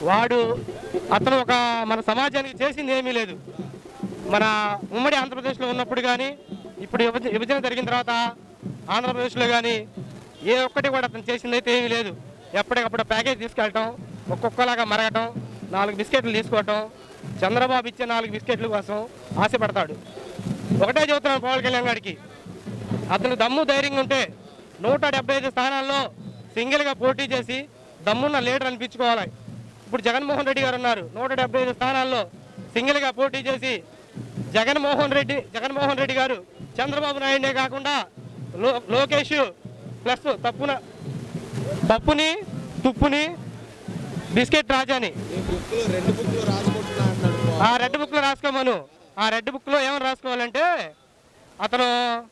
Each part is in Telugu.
వాడు అతను ఒక మన సమాజానికి చేసింది ఏమీ లేదు మన ఉమ్మడి ఆంధ్రప్రదేశ్లో ఉన్నప్పుడు కానీ ఇప్పుడు విభజ విభజన జరిగిన తర్వాత ఆంధ్రప్రదేశ్లో కానీ ఏ ఒక్కటి కూడా అతను చేసింది అయితే ఏమీ లేదు ఎప్పటికప్పుడు ప్యాకేజ్ తీసుకెళ్ళటం ఒక్కొక్కలాగా మరగటం నాలుగు బిస్కెట్లు తీసుకోవటం చంద్రబాబు ఇచ్చే నాలుగు బిస్కెట్ల కోసం ఆశపడతాడు ఒకటే చెబుతున్నాను పవన్ కళ్యాణ్ గారికి అతను దమ్ము ధైర్యంగా ఉంటే నూట డెబ్బై ఐదు స్థానాల్లో సింగిల్గా పోటీ చేసి దమ్మున్న లీడర్ అనిపించుకోవాలి ఇప్పుడు జగన్మోహన్ రెడ్డి గారు ఉన్నారు నూట డెబ్బై ఐదు స్థానాల్లో సింగిల్గా పోటీ చేసి జగన్మోహన్ రెడ్డి జగన్మోహన్ రెడ్డి గారు చంద్రబాబు నాయుడునే కాకుండా లో లోకేష్ ప్లస్ తప్పున తప్పుని తుప్పుని బిస్కెట్ రాజాని ఈ బుక్ లో రెండు బుక్ లో రాసుకుంటున్నా అంటున్నాడు ఆ రెడ్ బుక్లో రాసుకోమను ఆ రెడ్ బుక్లో ఏమని రాసుకోవాలంటే అతను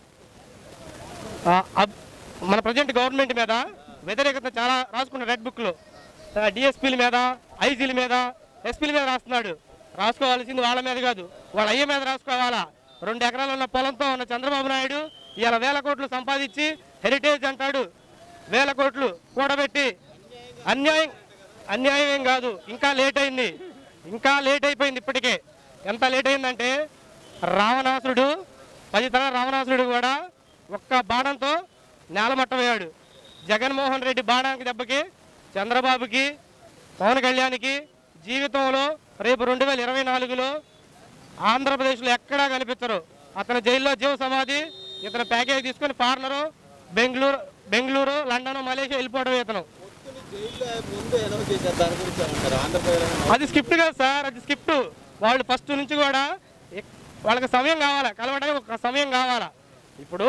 ఆ, అబ్- మన ప్రజెంట్ గవర్నమెంట్ మీద వ్యతిరేకత చాలా రాసుకున్నాడు రెడ్ బుక్లో డిఎస్పీల మీద ఐజీల మీద ఎస్పీల మీద రాస్తున్నాడు రాసుకోవాల్సింది వాళ్ళ మీద కాదు వాళ్ళ అయ్య మీద రాసుకోవాలా రెండు ఎకరాలు ఉన్న పొలంతో ఉన్న చంద్రబాబు నాయుడు ఇలా వేల కోట్లు సంపాదించి హెరిటేజ్ అంటాడు వేల కోట్లు కూడబెట్టి అన్యాయం అన్యాయం ఏం కాదు ఇంకా లేట్ అయింది ఇంకా లేట్ అయిపోయింది ఇప్పటికే ఎంత లేట్ అయిందంటే రావణాసురుడు పది తరాల రావణాసురుడు కూడా ఒక్క బాణంతో నేలమట్టమయ్యాడు జగన్మోహన్ రెడ్డి బాణానికి దెబ్బకి చంద్రబాబుకి పవన్ కళ్యాణ్కి జీవితంలో రేపు రెండు వేల ఇరవై నాలుగులో ఆంధ్రప్రదేశ్లో ఎక్కడా కనిపించరు అతను జైల్లో జీవ సమాధి ఇతను ప్యాకేజ్ తీసుకొని foreigner Bengaluru Bengaluru London Malaysia వెళ్ళిపోవడం ఇతను పొత్తుని జైల్లో ముందు అనౌన్స్ చేశారు దాని గురించి ఏమంటారు ఆంధ్రప్రదేశ్ అది స్క్రిప్ట్ కాదు సార్ అది స్క్రిప్ట్ వాళ్ళు ఫస్ట్ నుంచి కూడా ఎక్- వాళ్ళకి సమయం కావాలా కలవడానికి ఒక సమయం కావాలా ఇప్పుడు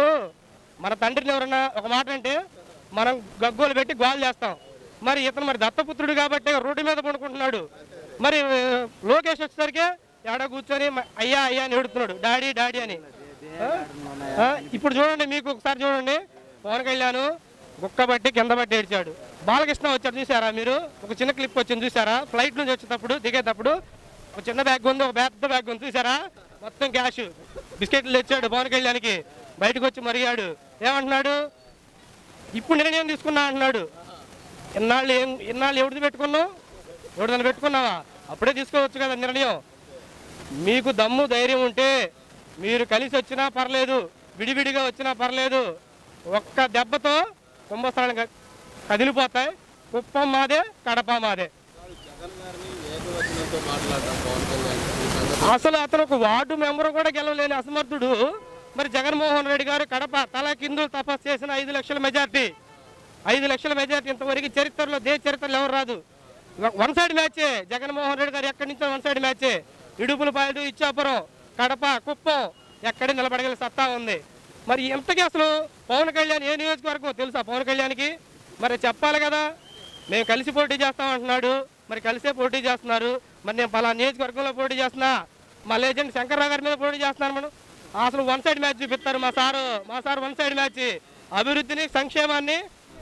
మన తండ్రిని ఎవరన్నా ఒక మాట అంటే మనం గగ్గోలు పెట్టి గోల్ చేస్తాం మరి ఇతను మరి దత్తపుత్రుడు కాబట్టి రోడ్డు మీద పడుకుంటున్నాడు మరి ఆ, లోకేష్ వచ్చేసరికి ఎడ కూర్చొని మ- అయ్యా అయ్యా అని ఎడుతున్నాడు డాడీ డాడీ అని ఆ? ఆ, ఇప్పుడు చూడండి మీకు ఒకసారి చూడండి పవన్ కళ్యాణ్ గుక్క బట్టి కింద బట్టి ఏడ్చాడు బాలకృష్ణ వచ్చాడు చూసారా మీరు ఒక చిన్న క్లిప్ వచ్చింది చూసారా ఫ్లైట్ నుంచి వచ్చేటప్పుడు దిగేటప్పుడు ఒక చిన్న బ్యాగ్ ఉంది ఒక పెద్ద బ్యాగ్ ఉంది చూసారా మొత్తం క్యాష్ బిస్కెట్లు తెచ్చాడు పవన్ కళ్యాణ్కి బయటకు వచ్చి మరిగాడు ఏమంటున్నాడు ఇప్పుడు నిర్ణయం తీసుకున్నా అంటున్నాడు ఇన్నాళ్ళు ఏం ఇన్నాళ్ళు ఎవరిది పెట్టుకున్నావు ఎవరిదని పెట్టుకున్నావా అప్పుడే తీసుకోవచ్చు కదా నిర్ణయం మీకు దమ్ము ధైర్యం ఉంటే మీరు కలిసి వచ్చినా పర్లేదు విడివిడిగా వచ్చినా పర్లేదు ఒక్క దెబ్బతో కుంభస్థానం క- కదిలిపోతాయి కుప్పం మాదే కడప మాదే జగన్ గారిని ఏకవచనంతో మాట్లాడటం పవన్ కళ్యాణ్ ఈ సందర్భంగా అసలు అతను ఒక వార్డు మెంబర్ కూడా గెలవలేని అసమర్థుడు మరి జగన్మోహన్ రెడ్డి గారు కడప తల కిందు తపస్సు చేసిన ఐదు లక్షల మెజార్టీ ఐదు లక్షల మెజార్టీ ఇంతవరకు చరిత్రలో దేశ చరిత్రలో ఎవరు రాదు వన్ సైడ్ మ్యాచే జగన్మోహన్ రెడ్డి గారు ఎక్కడి నుంచో వన్ సైడ్ మ్యాచే ఇడుపులపాయలు ఇచ్చాపురం కడప కుప్పం ఎక్కడే నిలబడగల సత్తా ఉంది మరి ఎంతకి అసలు పవన్ కళ్యాణ్ ఏ నియోజకవర్గం తెలుసా పవన్ కళ్యాణ్కి మరి చెప్పాలి కదా మేము కలిసి పోటీ చేస్తాం అంటున్నాడు మరి కలిసే పోటీ చేస్తున్నారు మరి నేను పలా నియోజకవర్గంలో పోటీ చేస్తున్నా మా లేజెండ్ శంకర్రావు గారి మీద పోటీ చేస్తున్నాను మనం అసలు వన్ సైడ్ మ్యాచ్ చూపిస్తారు మా సారు మా సార్ వన్ సైడ్ మ్యాచ్ అభివృద్ధిని సంక్షేమాన్ని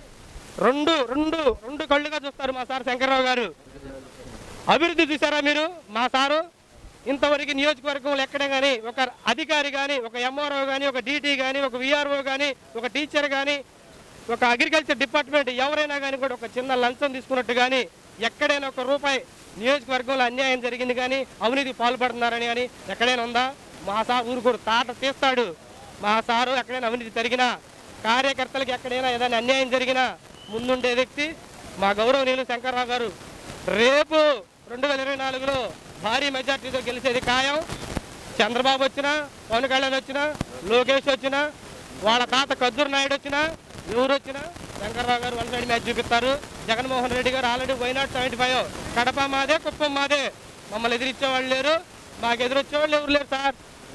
రెండు రెండు రెండు కళ్ళుగా చూస్తారు మా సార్ శంకర్రావు గారు అభివృద్ధి చూసారా మీరు మా సారు ఇంతవరకు నియోజకవర్గంలో ఎక్కడ కానీ ఒక అధికారి కానీ ఒక ఎంఆర్ఓ కానీ ఒక డీటీ కానీ ఒక విఆర్ఓ కానీ ఒక టీచర్ కానీ ఒక అగ్రికల్చర్ డిపార్ట్మెంట్ ఎవరైనా కానీ కూడా ఒక చిన్న లంచం తీసుకున్నట్టు కానీ ఎక్కడైనా ఒక రూపాయి నియోజకవర్గంలో అన్యాయం జరిగింది కానీ అవినీతి పాల్పడుతున్నారని కానీ ఎక్కడైనా ఉందా మా సార్ ఊరుకోడు తాట తీస్తాడు మా సారు ఎక్కడైనా అవినీతి జరిగినా కార్యకర్తలకు ఎక్కడైనా ఏదైనా అన్యాయం జరిగినా ముందుండే వ్యక్తి మా గౌరవనీయులు శంకర్రావు గారు రేపు రెండు వేల ఇరవై నాలుగులో భారీ మెజార్టీతో గెలిచేది ఖాయం చంద్రబాబు వచ్చినా పవన్ కళ్యాణ్ వచ్చినా లోకేష్ వచ్చినా వాళ్ళ తాత కద్దూరు నాయుడు వచ్చినా ఎవరు వచ్చినా శంకర్రావు గారు వన్ సైడ్ మ్యాచ్ చూపిస్తారు జగన్మోహన్ రెడ్డి గారు already why not seventy five Kadapa మాదే కుప్పం మాదే మమ్మల్ని ఎదిరించేవాళ్ళు లేరు మాకు ఎదురొచ్చేవాళ్ళు ఎవరు లేరు సార్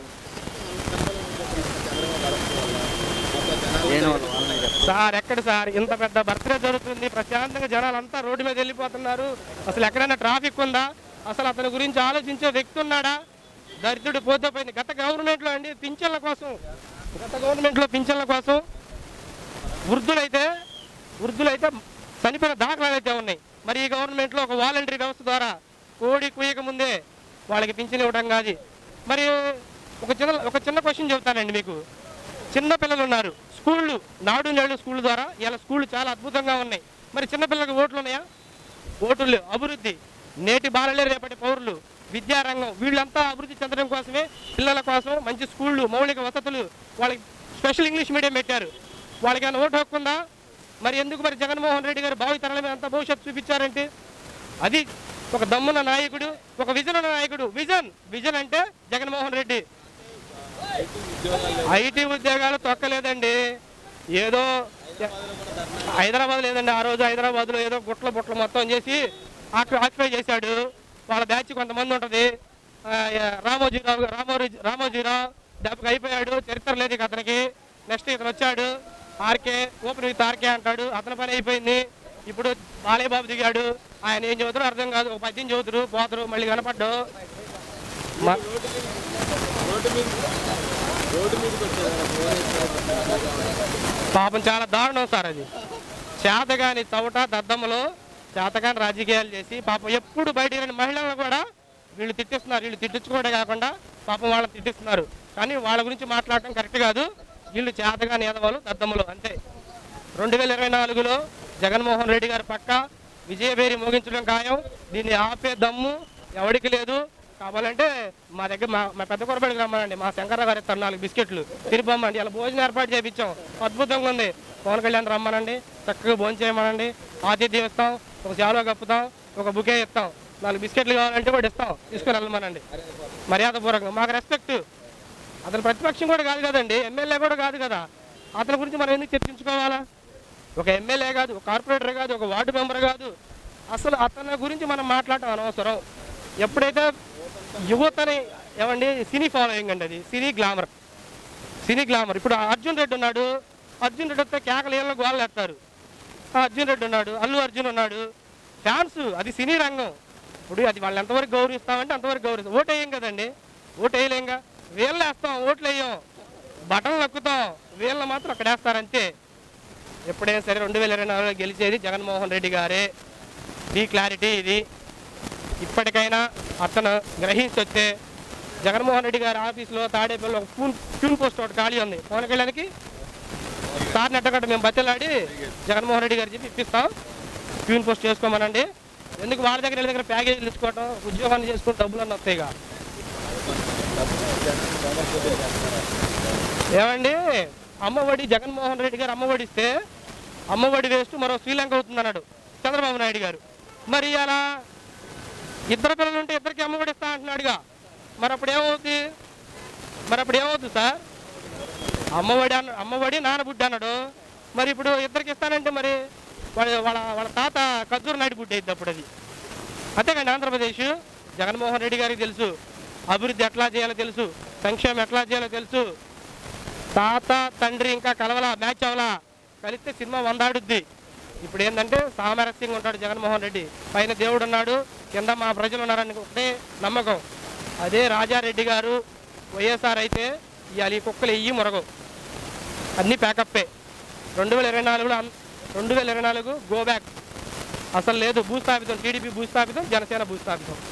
సార్ ఎక్కడ సార్ ఇంత పెద్ద బర్త్డే జరుగుతుంది ప్రశాంతంగా జనాలు అంతా రోడ్డు మీద వెళ్ళిపోతున్నారు అసలు ఎక్కడైనా ట్రాఫిక్ ఉందా అసలు అతని గురించి ఆలోచించే వ్యక్తి ఉన్నాడా దరిద్రుడు పోతే పోయింది గత గవర్నమెంట్లో అండి పింఛన్ల కోసం గత గవర్నమెంట్లో పింఛన్ల కోసం వృద్ధులైతే వృద్ధులైతే చనిపోయిన దాఖలాలు అయితే ఉన్నాయి మరి ఈ గవర్నమెంట్లో ఒక వాలంటరీ వ్యవస్థ ద్వారా కోడి కుయ్యక ముందే వాళ్ళకి పింఛన్ ఇవ్వడం కాదు మరి ఒక చిన్న ఒక చిన్న క్వశ్చన్ చెబుతానండి మీకు చిన్న పిల్లలు ఉన్నారు స్కూళ్ళు నాడు నేడు స్కూల్ ద్వారా ఇలా స్కూళ్ళు చాలా అద్భుతంగా ఉన్నాయి మరి చిన్న పిల్లలకు ఓట్లు ఉన్నాయా ఓట్లు లేవు. అభివృద్ధి నేటి బాలలే రేపటి పౌరులు విద్యారంగం వీళ్ళంతా అభివృద్ధి చెందడం కోసమే పిల్లల కోసం మంచి స్కూళ్ళు మౌలిక వసతులు వాళ్ళకి స్పెషల్ ఇంగ్లీష్ మీడియం పెట్టారు వాళ్ళకి ఏమైనా ఓటు హక్కు ఉందా మరి ఎందుకు మరి జగన్మోహన్ రెడ్డి గారు భావి తరాల మీద అంత భవిష్యత్తు చూపించారంటే అది ఒక దమ్మున నాయకుడు ఒక విజన్ ఉన్న నాయకుడు విజన్ విజన్ అంటే జగన్మోహన్ రెడ్డి ఐటీ ఉద్యోగాలు ఐటీ ఉద్యోగాలు తొక్కలేదండి ఏదో హైదరాబాద్ లేదండి ఆ రోజు హైదరాబాద్లో ఏదో గుట్ల బుట్ల మొత్తం చేసి ఆక్యు- ఆక్యుపై చేశాడు వాళ్ళ బ్యాచ్ కొంతమంది ఉంటుంది ఆ, రామోజీరావు రామోజీ రామోజీరావు దెబ్బకి అయిపోయాడు చరిత్ర లేదు ఇక అతనికి నెక్స్ట్ ఇతను వచ్చాడు ఆర్కే ఓపెన్ విత్ ఆర్కే అంటాడు అతని పని అయిపోయింది ఇప్పుడు బాలయ్య బాబు దిగాడు ఆయన ఏం చదువుతారో అర్థం కాదు ఒక పద్యం చదువుతారు పోతారు మళ్ళీ కనపడ్డు మా- రోడ్డు మీద రోడ్డు మీదకి వచ్చేదాన్ని ఫోన్ చేసినప్పుడు పాపం చాలా దారుణం సార్ అది చేతగాని చవట దద్దమ్మలో చేతగాని రాజకీయాలు చేసి పాపం ఎప్పుడు బయటికి రాని మహిళలను కూడా వీళ్ళు తిట్టిస్తున్నారు వీళ్ళు తిట్టించుకోవడే కాకుండా పాపం వాళ్ళని తిట్టిస్తున్నారు కానీ వాళ్ళ గురించి మాట్లాడటం కరెక్ట్ కాదు వీళ్ళు చేతగాని ఏదవాళ్ళు దద్దమ్మలు అంతే రెండు వేల ఇరవై నాలుగులో జగన్మోహన్ రెడ్డి గారి పక్క విజయభేరి మోగించడం ఖాయం దీన్ని ఆపే దమ్ము ఎవడికి లేదు కావాలంటే మా దగ్గర మా మా పెద్ద కొరబడికి రమ్మనండి మా శంకర్రావు గారు ఇస్తారు నాలుగు బిస్కెట్లు తిరిపమ్మండి ఇలా భోజనం ఏర్పాటు చేయించాం అద్భుతంగా ఉంది పవన్ కళ్యాణ్ రమ్మనండి చక్కగా భోజనం చేయమనండి ఆతిథ్యం ఇస్తాం ఒక చాలో కప్పుతాం ఒక బుకే ఇస్తాం నాలుగు బిస్కెట్లు కావాలంటే కూడా ఇస్తాం తీసుకుని వెళ్ళమనండి మర్యాదపూర్వకంగా మాకు రెస్పెక్ట్ అతను ప్రతిపక్షం కూడా కాదు కదండి ఎమ్మెల్యే కూడా కాదు కదా అతని గురించి మనం ఎందుకు చర్చించుకోవాలా ఒక ఎమ్మెల్యే కాదు ఒక కార్పొరేటర్ కాదు ఒక వార్డు మెంబర్ కాదు అసలు అతని గురించి మనం మాట్లాడటం అనవసరం ఎప్పుడైతే యువతని ఏమండి సినీ ఫాలోయింగ్ అండి అది సినీ గ్లామర్ సినీ గ్లామర్ ఇప్పుడు అర్జున్ రెడ్డి ఉన్నాడు అర్జున్ రెడ్డి వస్తే కేకలు ఏళ్ళ గోళ్ళు వేస్తారు ఆ అర్జున్ రెడ్డి ఉన్నాడు అల్లు అర్జున్ ఉన్నాడు ఫ్యాన్స్ అది సినీ రంగం ఇప్పుడు అది వాళ్ళు ఎంతవరకు గౌరవిస్తామంటే అంతవరకు గౌరవిస్తాం ఓటు వేయం కదండి ఓటు వేయలేంగా వీళ్ళు వేస్తాం ఓట్లు వేయం బటన్లు నొక్కుతాం వీళ్ళని మాత్రం అక్కడ వేస్తారంతే ఎప్పుడైనా సరే రెండు వేల ఇరవై నాలుగులో గెలిచేది జగన్మోహన్ రెడ్డి గారే ఈ క్లారిటీ ఇది ఇప్పటికైనా అతను గ్రహించి వస్తే జగన్మోహన్ రెడ్డి గారి ఆఫీస్లో తాడేపల్లి ఒక పూన్ ట్యూన్ పోస్ట్ ఒకటి ఖాళీ ఉంది పవన్ కళ్యాణ్కి సార్ నెట్టగట్ట మేము బతిలాడి జగన్మోహన్ రెడ్డి గారు చెప్పి ఇప్పిస్తాం ట్యూన్ పోస్ట్ చేసుకోమనండి ఎందుకు వాళ్ళ దగ్గర వీళ్ళ దగ్గర ప్యాకేజీలు ఇచ్చుకోవటం ఉద్యోగాన్ని చేసుకుని డబ్బులు అన్న వస్తాయిగా ఏమండి అమ్మఒడి జగన్మోహన్ రెడ్డి గారు అమ్మఒడి ఇస్తే అమ్మఒడి వేస్ట్ మరో శ్రీలంక అవుతుంది అన్నాడు చంద్రబాబు నాయుడు గారు మరి అలా ఇద్దరు పిల్లలు ఉంటే ఇద్దరికి అమ్మఒడి ఇస్తా అంటున్నాడుగా మరి అప్పుడు ఏమవుతుంది మరి అప్పుడు ఏమవుతుంది సార్ అమ్మఒడి అన్న అమ్మఒడి నానబుడ్డి అన్నాడు మరి ఇప్పుడు ఇద్దరికి ఇస్తానంటే మరి వాళ్ళ వాళ్ళ వాళ్ళ తాత కద్దూరు నాయుడు బుడ్డి అయింది అప్పుడు అది అంతేకండి ఆంధ్రప్రదేశ్ జగన్మోహన్ రెడ్డి గారికి తెలుసు అభివృద్ధి ఎట్లా చేయాలో తెలుసు సంక్షేమం ఎట్లా చేయాలో తెలుసు తాత తండ్రి ఇంకా కలవలా మ్యాచ్ అవలా కలిస్తే సినిమా వందాడుద్ది ఇప్పుడు ఏంటంటే సామరస్యంగా ఉంటాడు జగన్మోహన్ రెడ్డి పైన దేవుడు ఉన్నాడు కింద మా ప్రజలు ఉన్నారని ఒకటే నమ్మకం అదే రాజారెడ్డి గారు వైఎస్ఆర్ అయితే ఇవాళ ఈ కుక్కలు ఎయ్యి మొరగవు అన్నీ ప్యాకప్పే రెండు వేల ఇరవై నాలుగులో అన్- రెండు వేల ఇరవై నాలుగు గో బ్యాక్ అసలు లేదు భూస్థాపితం టీడీపీ భూస్థాపితం జనసేన భూస్థాపితం